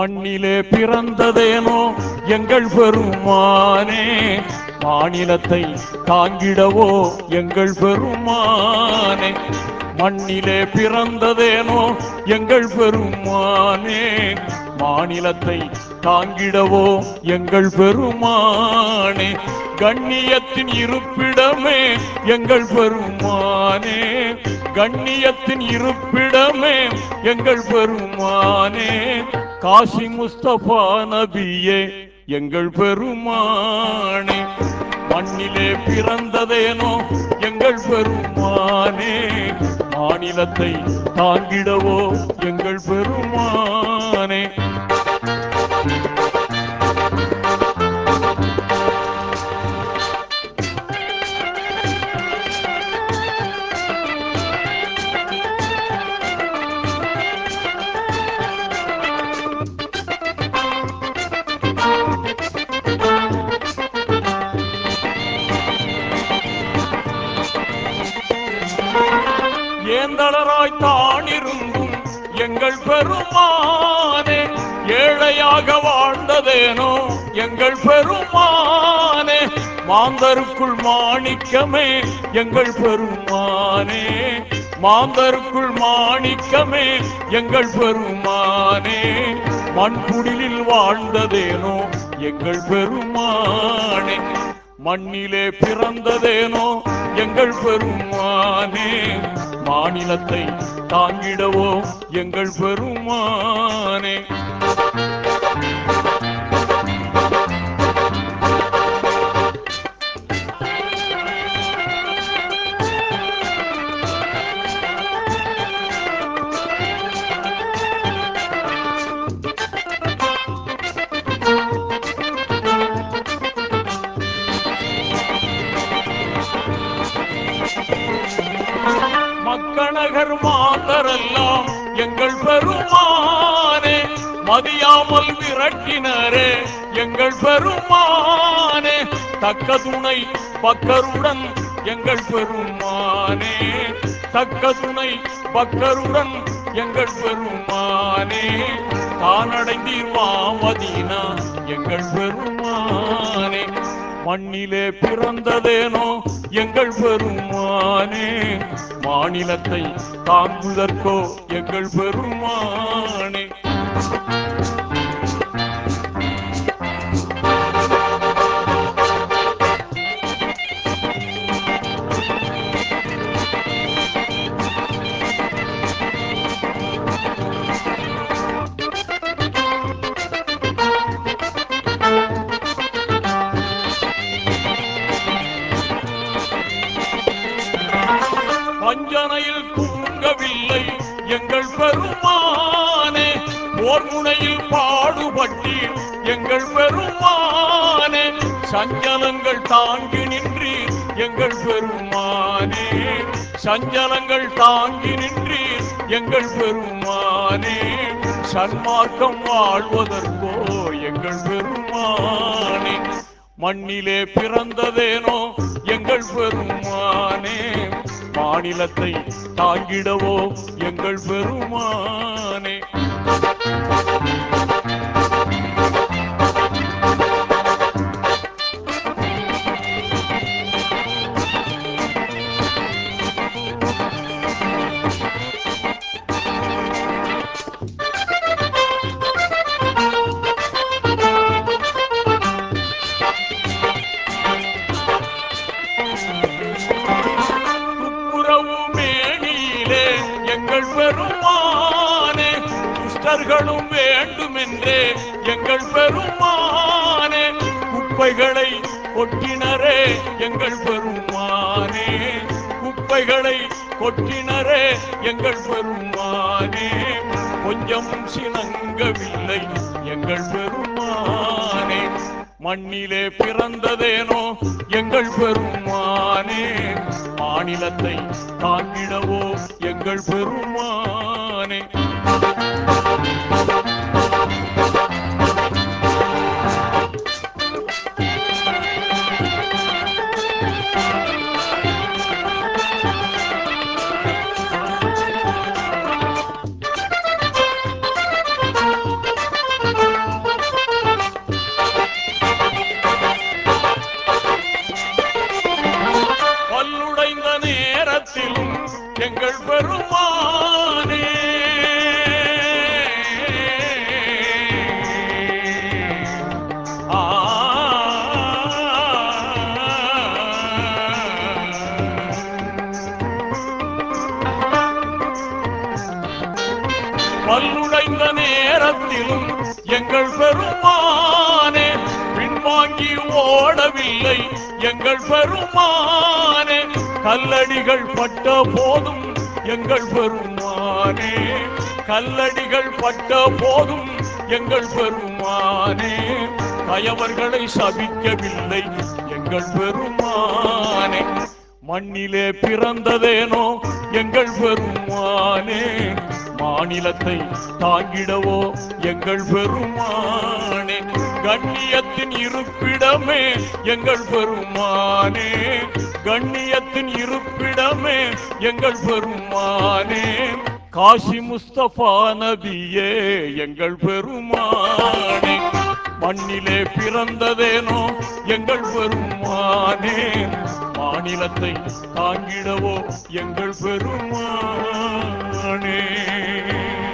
மண்ணிலே பிறந்ததேனோ எங்கள் பெருமானே மாநிலத்தை தாங்கிடவோ எங்கள் பெருமானே மண்ணிலே பிறந்ததேனோ எங்கள் பெருமானே மாநிலத்தை தாங்கிடவோ எங்கள் பெருமானே கண்ணியத்தின் இருப்பிடமே எங்கள் பெருமானே கண்ணியத்தின் இருப்பிடமே எங்கள் பெருமானே காசி முஸ்தபா நபியே எங்கள் பெருமானே மண்ணிலே பிறந்ததேனோ எங்கள் பெருமானே மாநிலத்தை தாங்கிடவோ எங்கள் பெருமானே ஏந்தளராய் தானிருந்தும் எங்கள் பெருமானே ஏழையாக வாழ்ந்ததேனோ எங்கள் பெருமானே மாந்தருக்குள் மாணிக்கமே எங்கள் பெருமானே மாந்தருக்குள் மாணிக்கமே எங்கள் பெருமானே மண்குடிலில் வாழ்ந்ததேனோ எங்கள் பெருமானே மண்ணிலே பிறந்ததேனோ எங்கள் பெருமானே மாநிலத்தை தாங்கிடவோ எங்கள் பெருமானே மக்கநகர் மாந்தரெல்லாம் எங்கள் பெருமானே மதியாமல் விரட்டினரே எங்கள் பெருமானே தக்க துணை பக்கருடன் எங்கள் பெருமானே தக்க துணை பக்கருடன் எங்கள் பெருமானே தானடைந்தீர் மாமதீனா எங்கள் பெருமானே மண்ணிலே பிறந்ததேனோ எங்கள் பெருமானே மாநிலத்தை தாங்குதற்கோ எங்கள் பெருமானே வஞ்சனையில் தூங்கவில்லை எங்கள் பெருமானே போர் முனையில் பாடுபட்டீர் எங்கள் பெருமானே சஞ்சலங்கள் தாங்கி நின்றீர் எங்கள் பெருமானே சஞ்சலங்கள் தாங்கி நின்றீர் எங்கள் பெருமானே சன்மார்க்கம் வாழ்வதற்கோ எங்கள் பெருமானே மண்ணிலே பிறந்ததேனோ எங்கள் பெருமானே மாநிலத்தை தாங்கிடவோ எங்கள் பெருமானே துப்புரவு மேனியிலே எங்கள் பெருமானே துஷ்டர்களும் வேண்டுமென்றே எங்கள் பெருமானே குப்பைகளை கொட்டினரே எங்கள் பெருமானே குப்பைகளை கொட்டினரே எங்கள் பெருமானே கொஞ்சம் சினங்கவில்லை எங்கள் பெருமானே மண்ணிலே பிறந்ததேனோ எங்கள் பெருமானே மாநிலத்தை தாங்கிடவோ எங்கள் பெருமானே எங்கள் பெருமானே பின்வாங்கி ஓடவில்லை எங்கள் பெருமானே கல்லடிகள் பட்ட போதும் எங்கள் பெருமானே கல்லடிகள் பட்ட போதும் எங்கள் பெருமானே கயவர்களை சபிக்கவில்லை எங்கள் பெருமானே மண்ணிலே பிறந்ததேனோ எங்கள் பெருமானே மாநிலத்தை தாங்கிடவோ எங்கள் பெருமானே கண்ணியத்தின் இருப்பிடமே எங்கள் பெருமானே கண்ணியத்தின் இருப்பிடமே எங்கள் பெருமானே காசி முஸ்தபா நபியே எங்கள் பெருமானே மண்ணிலே பிறந்ததேனோ எங்கள் பெருமானே மாநிலத்தை தாங்கிடவோ எங்கள் பெருமானே